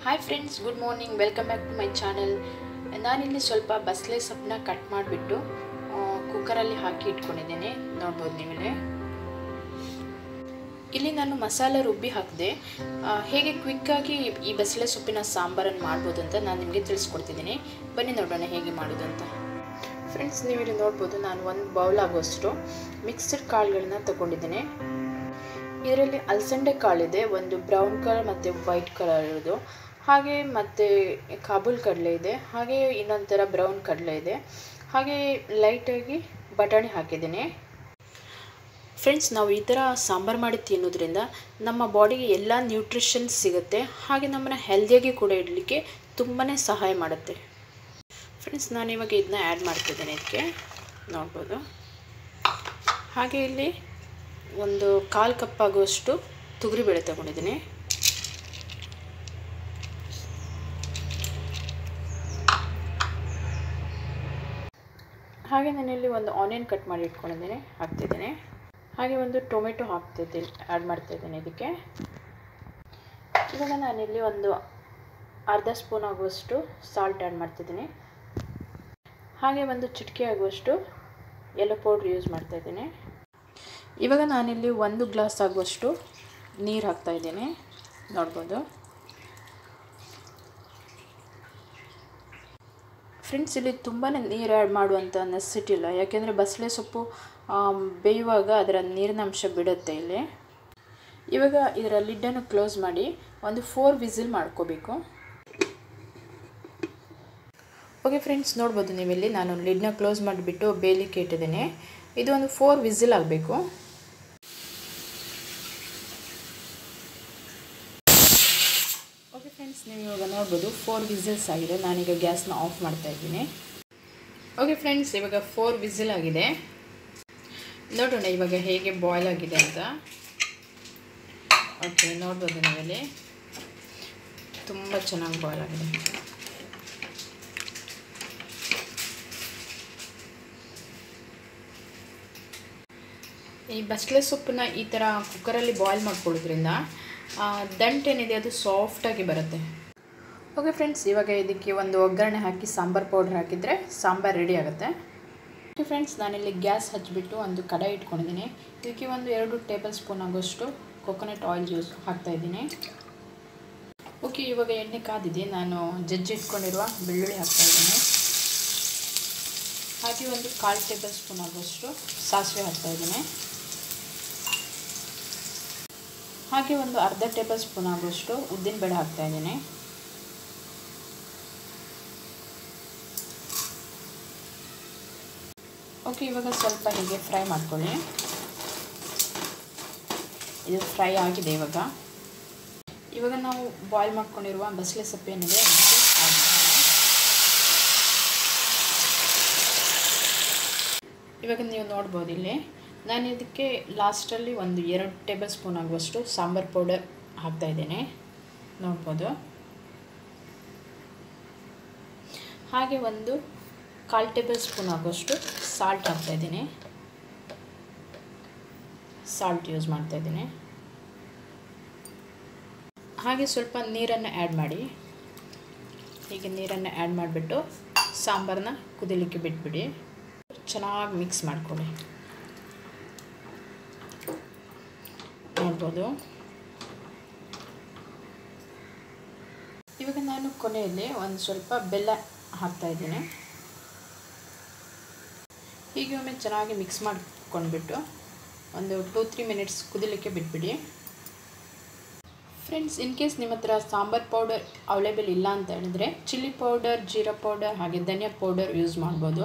hi friends good morning welcome back to my channel ನಾನಿಲ್ಲಿ ಸ್ವಲ್ಪ ಬಸಳೆ ಸೊಪ್ಪನ್ನ ಕಟ್ ಮಾಡಿಬಿಟ್ಟು ಕುಕ್ಕರಲ್ಲಿ ಹಾಕಿ ಇಟ್ಕೊಂಡಿದ್ದೇನೆ ನೋಡ್ಬೋದು ನೀವಿಲ್ಲಿ ಇಲ್ಲಿ ನಾನು ಮಸಾಲೆ ರುಬ್ಬಿ ಹಾಕಿದೆ ಹೇಗೆ ಕ್ವಿಕ್ಕಾಗಿ ಈ ಬಸಳೆ ಸೊಪ್ಪಿನ ಸಾಂಬಾರನ್ನು ಮಾಡ್ಬೋದು ಅಂತ ನಾನು ನಿಮಗೆ ತಿಳಿಸ್ಕೊಡ್ತಿದ್ದೀನಿ ಬನ್ನಿ ನೋಡೋಣ ಹೇಗೆ ಮಾಡೋದು ಅಂತ ಫ್ರೆಂಡ್ಸ್ ನೀವಿಲ್ಲಿ ನೋಡ್ಬೋದು ನಾನು ಒಂದು ಬೌಲ್ ಆಗುವಷ್ಟು ಮಿಕ್ಸ್ಡ್ ಕಾಳುಗಳನ್ನ ತಗೊಂಡಿದ್ದೇನೆ ಇದರಲ್ಲಿ ಅಲಸಂಡೆ ಕಾಳಿದೆ ಒಂದು ಬ್ರೌನ್ ಕಲರ್ ಮತ್ತು ವೈಟ್ ಕಲರ್ ಇರೋದು ಹಾಗೆ ಮತ್ತು ಕಾಬೂಲ್ ಕಡಲೆ ಇದೆ ಹಾಗೆ ಇನ್ನೊಂದು ಥರ ಬ್ರೌನ್ ಕಡಲೆ ಇದೆ ಹಾಗೆ ಲೈಟಾಗಿ ಬಟಾಣಿ ಹಾಕಿದ್ದೀನಿ ಫ್ರೆಂಡ್ಸ್ ನಾವು ಈ ಥರ ಸಾಂಬಾರು ಮಾಡಿ ತಿನ್ನೋದ್ರಿಂದ ನಮ್ಮ ಬಾಡಿಗೆ ಎಲ್ಲ ನ್ಯೂಟ್ರಿಷನ್ಸ್ ಸಿಗುತ್ತೆ ಹಾಗೆ ನಮ್ಮನ್ನು ಹೆಲ್ದಿಯಾಗಿ ಕೂಡ ಇಡಲಿಕ್ಕೆ ತುಂಬಾ ಸಹಾಯ ಮಾಡುತ್ತೆ ಫ್ರೆಂಡ್ಸ್ ನಾನಿವಾಗ ಇದನ್ನ ಆ್ಯಡ್ ಮಾಡ್ತಿದ್ದೇನೆ ಇದಕ್ಕೆ ನೋಡ್ಬೋದು ಹಾಗೆ ಇಲ್ಲಿ ಒಂದು ಕಾಲು ಕಪ್ ಆಗುವಷ್ಟು ತೊಗರಿಬೇಳೆ ತಗೊಂಡಿದ್ದೀನಿ ಹಾಗೆ ನಾನಿಲ್ಲಿ ಒಂದು ಆನಿಯನ್ ಕಟ್ ಮಾಡಿ ಇಟ್ಕೊಂಡಿದ್ದೀನಿ ಹಾಕ್ತಿದ್ದೀನಿ ಹಾಗೆ ಒಂದು ಟೊಮೆಟೊ ಹಾಕ್ತಿದ್ದೀನಿ ಆ್ಯಡ್ ಮಾಡ್ತಾಯಿದ್ದೀನಿ ಇದಕ್ಕೆ ಇವಾಗ ನಾನಿಲ್ಲಿ ಒಂದು ಅರ್ಧ ಸ್ಪೂನ್ ಆಗುವಷ್ಟು ಸಾಲ್ಟ್ ಆ್ಯಡ್ ಮಾಡ್ತಿದ್ದೀನಿ ಹಾಗೆ ಒಂದು ಚಿಟಿಕೆ ಆಗುವಷ್ಟು ಎಲ್ಲೋ ಪೌಡ್ರ್ ಯೂಸ್ ಮಾಡ್ತಾಯಿದ್ದೀನಿ ಇವಾಗ ನಾನಿಲ್ಲಿ ಒಂದು ಗ್ಲಾಸ್ ಆಗುವಷ್ಟು ನೀರು ಹಾಕ್ತಾಯಿದ್ದೀನಿ ನೋಡ್ಬೋದು ಫ್ರೆಂಡ್ಸ್ ಇಲ್ಲಿ ತುಂಬಾ ನೀರು ಆ್ಯಡ್ ಮಾಡುವಂಥ ನೆಸಿಟಿ ಇಲ್ಲ ಯಾಕೆಂದರೆ ಬಸಳೆ ಸೊಪ್ಪು ಬೇಯುವಾಗ ಅದರ ನೀರಿನ ಅಂಶ ಬಿಡುತ್ತೆ ಇಲ್ಲಿ ಇವಾಗ ಇದರ ಲಿಡ್ಡನ್ನು ಕ್ಲೋಸ್ ಮಾಡಿ ಒಂದು ಫೋರ್ ವಿಸಿಲ್ ಮಾಡ್ಕೋಬೇಕು ಓಕೆ ಫ್ರೆಂಡ್ಸ್ ನೋಡ್ಬೋದು ನೀವಿಲ್ಲಿ ನಾನು ಲಿಡ್ನ ಕ್ಲೋಸ್ ಮಾಡಿಬಿಟ್ಟು ಬೇಯಲಿಕ್ಕೆ ಇಟ್ಟಿದ್ದೀನಿ ಇದು ಒಂದು ಫೋರ್ ವಿಸಿಲ್ ಆಗಬೇಕು ಓಕೆ ಫ್ರೆಂಡ್ಸ್ ನೀವು ಇವಾಗ ನೋಡ್ಬೋದು ಫೋರ್ ವಿಸಿಲ್ಸ್ ಆಗಿದೆ ನಾನೀಗ ಗ್ಯಾಸ್ನ ಆಫ್ ಮಾಡ್ತಾ ಇದ್ದೀನಿ ಓಕೆ ಫ್ರೆಂಡ್ಸ್ ಇವಾಗ ಫೋರ್ ವಿಸಿಲ್ ಆಗಿದೆ ನೋಡೋಣ ಇವಾಗ ಹೇಗೆ ಬಾಯ್ಲ್ ಆಗಿದೆ ಅಂತ ಓಕೆ ನೋಡ್ಬೋದು ನೀವಲ್ಲಿ ತುಂಬ ಚೆನ್ನಾಗಿ ಬಾಯ್ಲ್ ಆಗಿದೆ ಈ ಬಸಳೆ ಸೊಪ್ಪನ್ನ ಈ ಥರ ಕುಕ್ಕರಲ್ಲಿ ಬಾಯ್ಲ್ ಮಾಡ್ಕೊಳ್ಳೋದ್ರಿಂದ ದಂಟೇನಿದೆ ಅದು ಸಾಫ್ಟಾಗಿ ಬರುತ್ತೆ ಓಕೆ ಫ್ರೆಂಡ್ಸ್ ಇವಾಗ ಇದಕ್ಕೆ ಒಂದು ಒಗ್ಗರಣೆ ಹಾಕಿ ಸಾಂಬಾರು ಪೌಡ್ರ್ ಹಾಕಿದರೆ ಸಾಂಬಾರು ರೆಡಿ ಆಗುತ್ತೆ ಓಕೆ ಫ್ರೆಂಡ್ಸ್ ನಾನಿಲ್ಲಿ ಗ್ಯಾಸ್ ಹಚ್ಚಿಬಿಟ್ಟು ಒಂದು ಕಡಾಯಿ ಇಟ್ಕೊಂಡಿದ್ದೀನಿ ಇದಕ್ಕೆ ಒಂದು ಎರಡು ಟೇಬಲ್ ಸ್ಪೂನ್ ಆಗೋಷ್ಟು ಕೊಕೊನಟ್ ಆಯಿಲ್ ಯೂಸ್ ಹಾಕ್ತಾಯಿದ್ದೀನಿ ಓಕೆ ಇವಾಗ ಎಣ್ಣೆ ಕಾದಿದೆ ನಾನು ಜಜ್ಜಿ ಇಟ್ಕೊಂಡಿರುವ ಬೆಳ್ಳುಳ್ಳಿ ಹಾಕ್ತಾಯಿದ್ದೀನಿ ಹಾಗೆ ಒಂದು ಕಾಲು ಟೇಬಲ್ ಸ್ಪೂನ್ ಆಗೋಷ್ಟು ಸಾಸಿವೆ ಹಾಕ್ತಾಯಿದ್ದೀನಿ ಹಾಗೆ ಒಂದು ಅರ್ಧ ಟೇಬಲ್ ಸ್ಪೂನ್ ಆಗುವಷ್ಟು ಉದ್ದಿನಬೇಳೆ ಹಾಕ್ತಾಯಿದ್ದೀನಿ ಓಕೆ ಇವಾಗ ಸ್ವಲ್ಪ ಹೀಗೆ ಫ್ರೈ ಮಾಡ್ಕೊಳ್ಳಿ ಇದು ಫ್ರೈ ಆಗಿದೆ ಇವಾಗ ಇವಾಗ ನಾವು ಬಾಯ್ಲ್ ಮಾಡ್ಕೊಂಡಿರುವ ಬಸಳೆ ಸೊಪ್ಪು ಏನಿದೆ ಅದಕ್ಕೆ ಇವಾಗ ನೀವು ನೋಡ್ಬೋದು ಇಲ್ಲಿ ನಾನು ಇದಕ್ಕೆ ಲಾಸ್ಟಲ್ಲಿ ಒಂದು ಎರಡು ಟೇಬಲ್ ಸ್ಪೂನ್ ಆಗುವಷ್ಟು ಸಾಂಬಾರು ಪೌಡರ್ ಹಾಕ್ತಾಯಿದ್ದೇನೆ ನೋಡ್ಬೋದು ಹಾಗೆ ಒಂದು ಕಾಲು ಟೇಬಲ್ ಸ್ಪೂನ್ ಆಗುವಷ್ಟು ಸಾಲ್ಟ್ ಹಾಕ್ತಾಯಿದ್ದೀನಿ ಸಾಲ್ಟ್ ಯೂಸ್ ಮಾಡ್ತಾಯಿದ್ದೀನಿ ಹಾಗೆ ಸ್ವಲ್ಪ ನೀರನ್ನು ಆ್ಯಡ್ ಮಾಡಿ ಹೀಗೆ ನೀರನ್ನು ಆ್ಯಡ್ ಮಾಡಿಬಿಟ್ಟು ಸಾಂಬಾರನ್ನ ಕುದಿಲಿಕ್ಕೆ ಬಿಟ್ಬಿಡಿ ಚೆನ್ನಾಗಿ ಮಿಕ್ಸ್ ಮಾಡ್ಕೊಳ್ಳಿ ನೋಡ್ಬೋದು ಇವಾಗ ನಾನು ಕೊನೆಯಲ್ಲಿ ಒಂದು ಸ್ವಲ್ಪ ಬೆಲ್ಲ ಹಾಕ್ತಾಯಿದ್ದೀನಿ ಹೀಗೆ ಒಮ್ಮೆ ಚೆನ್ನಾಗಿ ಮಿಕ್ಸ್ ಮಾಡ್ಕೊಂಡ್ಬಿಟ್ಟು ಒಂದು ಟೂ ತ್ರೀ ಮಿನಿಟ್ಸ್ ಕುದಿಲಿಕ್ಕೆ ಬಿಟ್ಬಿಡಿ ಫ್ರೆಂಡ್ಸ್ ಇನ್ ಕೇಸ್ ನಿಮ್ಮ ಹತ್ರ ಸಾಂಬಾರು ಪೌಡರ್ ಅವೈಲೇಬಲ್ ಇಲ್ಲ ಅಂತ ಹೇಳಿದ್ರೆ ಚಿಲ್ಲಿ ಪೌಡರ್ ಜೀರಾ ಪೌಡರ್ ಹಾಗೆ ಧನಿಯಾ ಪೌಡರ್ ಯೂಸ್ ಮಾಡ್ಬೋದು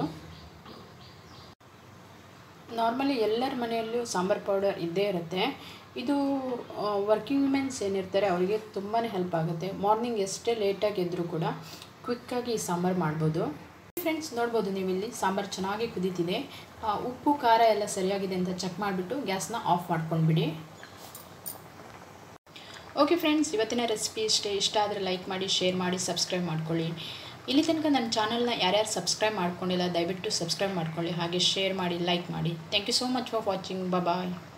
ನಾರ್ಮಲಿ ಎಲ್ಲರ ಮನೆಯಲ್ಲೂ ಸಾಂಬಾರು ಪೌಡರ್ ಇದ್ದೇ ಇರುತ್ತೆ ಇದು ವರ್ಕಿಂಗ್ ವುಮೆನ್ಸ್ ಏನಿರ್ತಾರೆ ಅವರಿಗೆ ತುಂಬಾ ಹೆಲ್ಪ್ ಆಗುತ್ತೆ ಮಾರ್ನಿಂಗ್ ಎಷ್ಟೇ ಲೇಟಾಗಿ ಎದ್ದರೂ ಕೂಡ ಕ್ವಿಕ್ಕಾಗಿ ಈ ಸಾಂಬಾರು ಮಾಡ್ಬೋದು ಫ್ರೆಂಡ್ಸ್ ನೋಡ್ಬೋದು ನೀವು ಇಲ್ಲಿ ಸಾಂಬಾರು ಚೆನ್ನಾಗಿ ಕುದೀತಿದೆ ಉಪ್ಪು ಖಾರ ಎಲ್ಲ ಸರಿಯಾಗಿದೆ ಅಂತ ಚೆಕ್ ಮಾಡಿಬಿಟ್ಟು ಗ್ಯಾಸ್ನ ಆಫ್ ಮಾಡ್ಕೊಂಡ್ಬಿಡಿ ಓಕೆ ಫ್ರೆಂಡ್ಸ್ ಇವತ್ತಿನ ರೆಸಿಪಿ ಇಷ್ಟೇ ಇಷ್ಟ ಆದರೆ ಲೈಕ್ ಮಾಡಿ ಶೇರ್ ಮಾಡಿ ಸಬ್ಸ್ಕ್ರೈಬ್ ಮಾಡ್ಕೊಳ್ಳಿ ಇಲ್ಲಿ ತನಕ ನನ್ನ ಚಾನಲ್ನ ಯಾರ್ಯಾರು ಸಬ್ಸ್ಕ್ರೈಬ್ ಮಾಡ್ಕೊಂಡಿಲ್ಲ ದಯವಿಟ್ಟು ಸಬ್ಸ್ಕ್ರೈಬ್ ಮಾಡ್ಕೊಳ್ಳಿ ಹಾಗೆ ಶೇರ್ ಮಾಡಿ ಲೈಕ್ ಮಾಡಿ thank you so much for watching bye